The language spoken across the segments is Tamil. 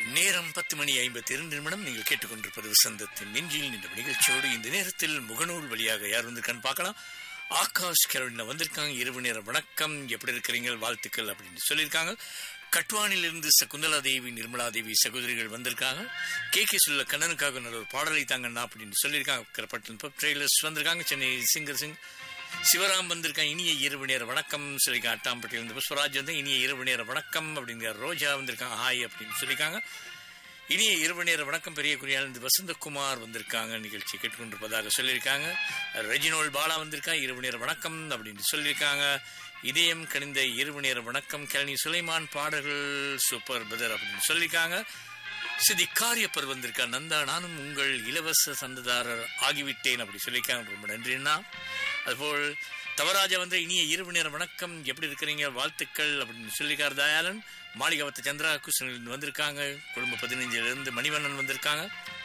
நேரம் பத்து மணி ஐம்பத்தி இரண்டு நிமிடம் நீங்கள் கேட்டுக்கொண்டிருப்பது வசந்தத்தின் நெஞ்சில் என்ற நிகழ்ச்சியோடு இந்த நேரத்தில் முகநூல் வழியாக யார் வந்திருக்கான்னு பார்க்கலாம் ஆகாஷ் கரோலினா வந்திருக்காங்க இரவு நேர வணக்கம் எப்படி இருக்கிறீங்க வாழ்த்துக்கள் அப்படின்னு சொல்லியிருக்காங்க கட்வானிலிருந்து சகுந்தலா தேவி நிர்மலா தேவி சகோதரிகள் வந்திருக்காங்க கே கே சொல்ல கண்ணனுக்காக நல்ல ஒரு பாடலை தாங்கண்ணா அப்படின்னு சொல்லியிருக்காங்க கரப்பட்டன் பப் ட்ரெயிலர்ஸ் வந்திருக்காங்க சென்னை சிங்கர் சிங் சிவராம் வந்திருக்காங்க இனிய இரவு நேர வணக்கம் சொல்லியிருக்காங்க அட்டாம்பட்டியிலிருந்து புஷ்பராஜ் வந்து இனிய இரவு நேர வணக்கம் அப்படிங்கிற ரோஜா வந்திருக்காங்க ஹாய் அப்படின்னு சொல்லியிருக்காங்க இனிய இரவு நேர வணக்கம் பெரிய குறியாளர் வசந்தகுமார் வந்திருக்காங்க நிகழ்ச்சி கேட்டுக்கொண்டிருப்பதாக சொல்லியிருக்காங்க ரெஜினோல் பாலா வந்திருக்காங்க இரவு நேர வணக்கம் அப்படின்னு சொல்லியிருக்காங்க இதயம் கணிந்த இரவு நேர வணக்கம் கழனி சுலைமான் பாடல்கள் சூப்பர் பதர் அப்படின்னு சொல்லியிருக்காங்க சிதி காரியப்பர் வந்திருக்கா நந்தா நானும் உங்கள் இலவச சந்ததாரர் ஆகிவிட்டேன் அப்படி சொல்லியிருக்காங்க ரொம்ப நன்றிண்ணா அதுபோல் தவராஜா வந்து இனிய இரவு நேர வணக்கம் எப்படி இருக்கிறீங்க வாழ்த்துக்கள் அப்படின்னு சொல்லியிருக்கார் தயாளன் மாளிகாவத்த சந்திரா கிருஷ்ணன் வந்திருக்காங்க குடும்ப பதினஞ்சுல இருந்து மணிவண்ணன் வந்திருக்காங்க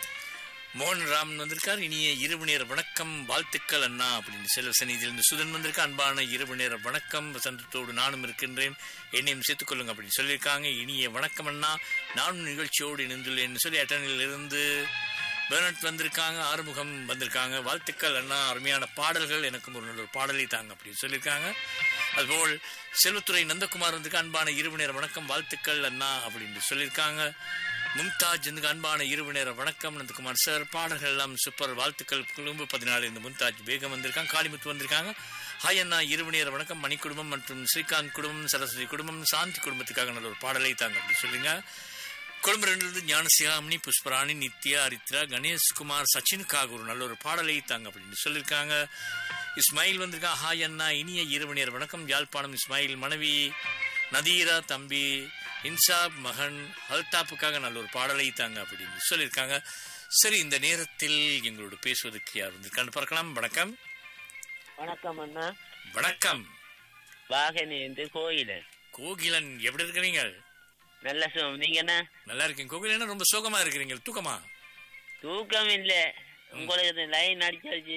மோகன் ராமன் வந்திருக்கார் இனிய இரவு நேர வணக்கம் வாழ்த்துக்கள் அண்ணா அப்படின்னு செல்வசனிதிலிருந்து சுதன் வந்திருக்கா அன்பான இரவு நேர வணக்கம் வசந்தத்தோடு நானும் இருக்கின்றேன் என்னையும் சேர்த்துக்கொள்ளுங்க அப்படின்னு சொல்லியிருக்காங்க இனிய வணக்கம் அண்ணா நானும் நிகழ்ச்சியோடு இணைந்துள்ளேன் சொல்லி அட்டனில் இருந்து பெர்னட் வந்திருக்காங்க ஆறுமுகம் வந்திருக்காங்க வாழ்த்துக்கள் அண்ணா அருமையான பாடல்கள் எனக்கும் ஒரு நல்ல ஒரு பாடலை தாங்க அப்படின்னு சொல்லியிருக்காங்க அதுபோல் செல்வத்துறை நந்தகுமார் வந்துருக்கு அன்பான இரவு நேர வணக்கம் வாழ்த்துக்கள் அண்ணா அப்படின்னு சொல்லியிருக்காங்க மும்தாஜ் வந்து அன்பான இரவு நேர வணக்கம் நந்தகுமார் சார் பாடல்கள் எல்லாம் சூப்பர் வாழ்த்துக்கள் குழும்பு பதினாலு இந்த மும்தாஜ் பேகம் வந்திருக்காங்க காளிமுத்து வந்திருக்காங்க ஹாய் அண்ணா இரவு நேர வணக்கம் மணி குடும்பம் மற்றும் ஸ்ரீகாந்த் குடும்பம் சரஸ்வதி குடும்பம் சாந்தி குடும்பத்துக்காக நல்ல ஒரு பாடலை தாங்க அப்படி சொல்லுங்க கொழும்பு ரெண்டிலிருந்து ஞானசிகாமணி புஷ்பராணி நித்யா அரித்ரா கணேஷ்குமார் சச்சினுக்காக ஒரு நல்ல ஒரு பாடலை தாங்க அப்படின்னு சொல்லியிருக்காங்க இஸ்மாயில் வந்திருக்கா ஹாய் அண்ணா இனிய இரவு நேர வணக்கம் யாழ்ப்பாணம் இஸ்மாயில் மனைவி நதீரா தம்பி இன்சாப் மகன் அல்தாப்புக்காக நல்ல ஒரு பாடலை தாங்க அப்படின்னு சொல்லியிருக்காங்க சரி இந்த நேரத்தில் எங்களோட பேசுவதற்கு யார் வந்திருக்கான்னு பார்க்கலாம் வணக்கம் வணக்கம் அண்ணா வணக்கம் வாகனி வந்து கோயில் கோகிலன் எப்படி இருக்கிறீங்க நல்ல சுகம் நீங்க என்ன நல்லா இருக்கீங்க கோகிலன் ரொம்ப சோகமா இருக்கிறீங்க தூக்கமா தூக்கம் இல்ல உங்களுக்கு லைன் அடிச்சாச்சு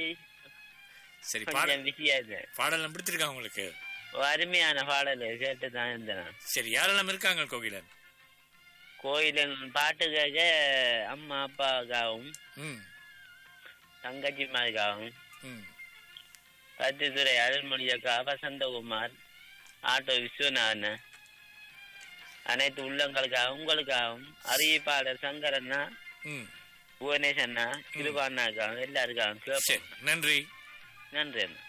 சரி பாட கொஞ்சம் பிஸியா இருக்கு பாடலாம் பிடிச்சிருக்கா உங்களுக்கு ஒரு அருமையான பாடல் கேட்டு தான் இருந்தேன் சரி யாரெல்லாம் இருக்காங்க கோகிலன் கோயிலின் பாட்டு கேட்க அம்மா அப்பாவுக்காகவும் ம் தங்கச்சிமாருக்காகவும் ம் பத்துத்துறை அருள்மொழியக்கா வசந்தகுமார் ஆட்டோ விஸ்வநாதன் அனைத்து உள்ளங்களுக்காகவும் உங்களுக்காகவும் அறிவிப்பாளர் சங்கர் அண்ணா ம் புவனேஷ் அண்ணா கிருபா அண்ணாக்காகவும் எல்லாருக்காகவும் சரி கேட்போம் நன்றி நன்றி அண்ணா